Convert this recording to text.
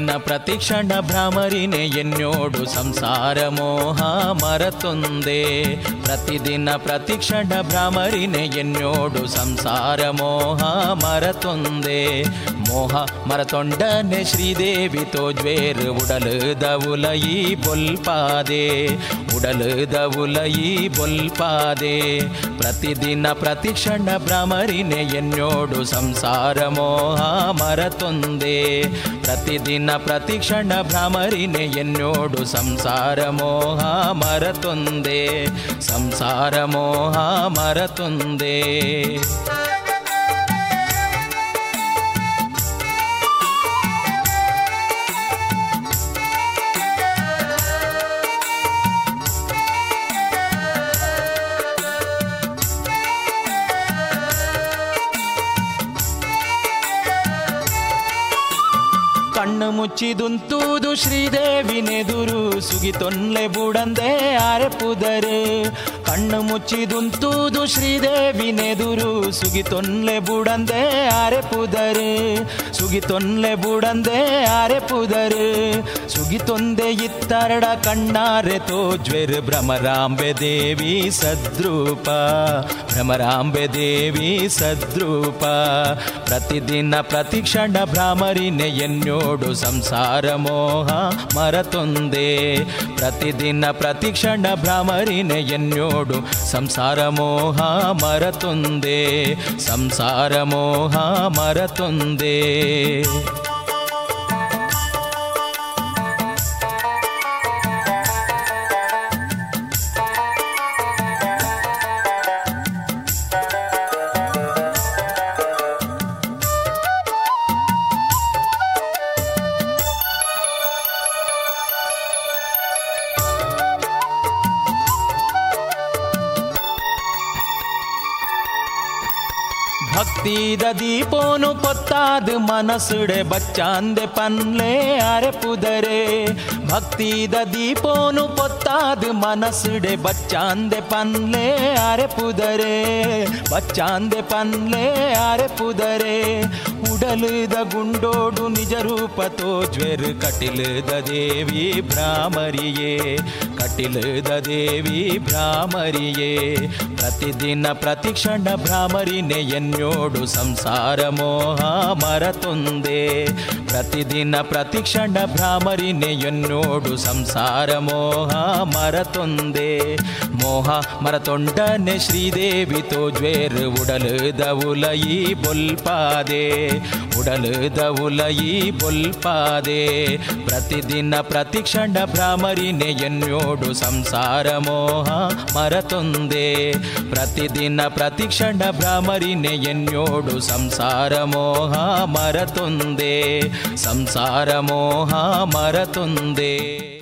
ಪ್ರತಿದಿನ ಪ್ರತಿಕ್ಷಣ ಭ್ರಮರಿನೆ ಎನ್ನೋಡು ಸಂಸಾರ ಮೋಹ ಮರತೊಂದೆ ಪ್ರತಿದಿನ ಪ್ರತಿಕ್ಷಣ ಭ್ರಮರಿನೆ ಎನ್ನೋಡು ಸಂಸಾರ ಮೋಹ ಮರತೊಂದೆ ಮೋಹ ಮರತೊಂಡನೆ ಶ್ರೀದೇವಿ ತೋಜ್ವೇರ್ ಉಡಲುದ ಉಲಯಿ ಬೊಲ್ಪಾದೆ ಉಡಲುದ ಉಲಯಿ ಬೊಲ್ಪಾದೆ ಪ್ರತಿದಿನ ಪ್ರತಿಕ್ಷಣ ಭ್ರಮರಿನೆ ಎನ್ನೋಡು ಸಂಸಾರ ಮೋಹ ಮರತೊಂದೆ ಪ್ರತಿದಿನ ಪ್ರತಿಕ್ಷಣ ಭ್ರಮರಿನೆ ಎನ್ನೋಡು ಸಂಸಾರ ಮೋಹ ಮರತೊಂದೆ ಸಂಸಾರ ಮೋಹ ಮರತೊಂದೆ ಕಣ್ಣು ಮುಚ್ಚಿದುಂತೂದು ಶ್ರೀದೇವಿನೆದುರು ಸುಗಿತೊನ್ಲೆ ಬುಡಂದೆ ಆರೆಪುದರೆ ಕಣ್ಣು ಮುಚ್ಚಿದುಂತೂದು ಶ್ರೀದೇವಿನೆದುರು ಸುಗಿತೊನ್ಲೆ ಬುಡಂದೆ ಆರೆಪುದರೆ ಸುಗಿತೊನ್ಲೆ ಬುಡಂದೆ ಆರೆಪುದರೆ ಸುಗಿತೊಂದೆ ಇತ್ತರಡ ಕಣ್ಣಾರೆ ತೋಜ್ವೆರ್ ಭ್ರಮರಾಂಬೆ ದೇವಿ ಸದ್ರೂಪ ಭ್ರಮರಾಂಬೆ ದೇವಿ ಸದ್ರೂಪ ಪ್ರತಿದಿನ ಪ್ರತಿಕ್ಷಣ ಭ್ರಾಮರಿನೆ ಎನ್ನೋಡು ಸಂಸಾರ ಮೋಹ ಮರತೊಂದೆ ಪ್ರತಿದಿನ ಪ್ರತಿಕ್ಷಣ ಭ್ರಾಮರಿನೆ ಎನ್ನೋಡು ಸಂಸಾರ ಮೋಹ ಮರತೊಂದೆ ಸಂಸಾರ ಮೋಹ ಮರತೊಂದೆ ಭಕ್ತಿದ ದೀಪೋನು ಪೊತ್ತಾದ ಮನಸುಡೆ ಬಚ್ಚಾಂದೆ ಪನ್ಲೆ ಅರೆಪುದರೆ ಭಕ್ತಿದ ದೀಪೋನು ಪೊತ್ತಾದ ಮನಸುಡೆ ಬಚ್ಚಾಂದೆ ಪನ್ಲೆ ಅರೆಪುದರೆ ಬಚ್ಚಾಂದೆ ಪನ್ಲೆ ಅರೆಪುದರೆ ಉಡಲುದ ಗುಂಡೋಡು ನಿಜ ರೂಪ ತೋಜ್ವೆರ್ ಕಟಿಲದ ದೇವಿ ಭ್ರಾಮರಿಯೇ ಕಟಿಲದ ದೇವಿ ಭ್ರಾಮರಿಯೇ ಪ್ರತಿದಿನ ಪ್ರತಿಕ್ಷಣ ಭ್ರಾಮರಿನೆ ಎನ್ನೋಡು ಸಂಸಾರ ಮೋಹ ಮರತೊಂದೆ ಪ್ರತಿದಿನ ಪ್ರತಿಕ್ಷಣ ಭ್ರಾಮರಿನೆ ಎನ್ನೋಡು ಸಂಸಾರ ಮೋಹ ಮರತೊಂದೆ ಮೋಹ ಮರತೊಂಡನೆ ಶ್ರೀದೇವಿ ತೋಜ್ವೇರ್ ಉಡಲುದ ಉಲಯಿ ಬೊಲ್ಪಾದೆ ಉಡಲುದ ಉಲಯಿ ಬೊಲ್ಪಾದೆ ಪ್ರತಿದಿನ ಪ್ರತಿಕ್ಷಣ ಭ್ರಾಮರಿನೆ ಎನ್ನೋಡು ಸಂಸಾರ ಮೋಹ ಮರತೊಂದೆ ಪ್ರತಿದಿನ ಪ್ರತಿಕ್ಷಣ ಭ್ರಾಮರಿನೆ ಎನ್ನೋಡು ಸಂಸಾರ ಮೋಹ ಮರತೊಂದೆ ಸಂಸಾರ ಮೋಹ ಮರತೊಂದೆ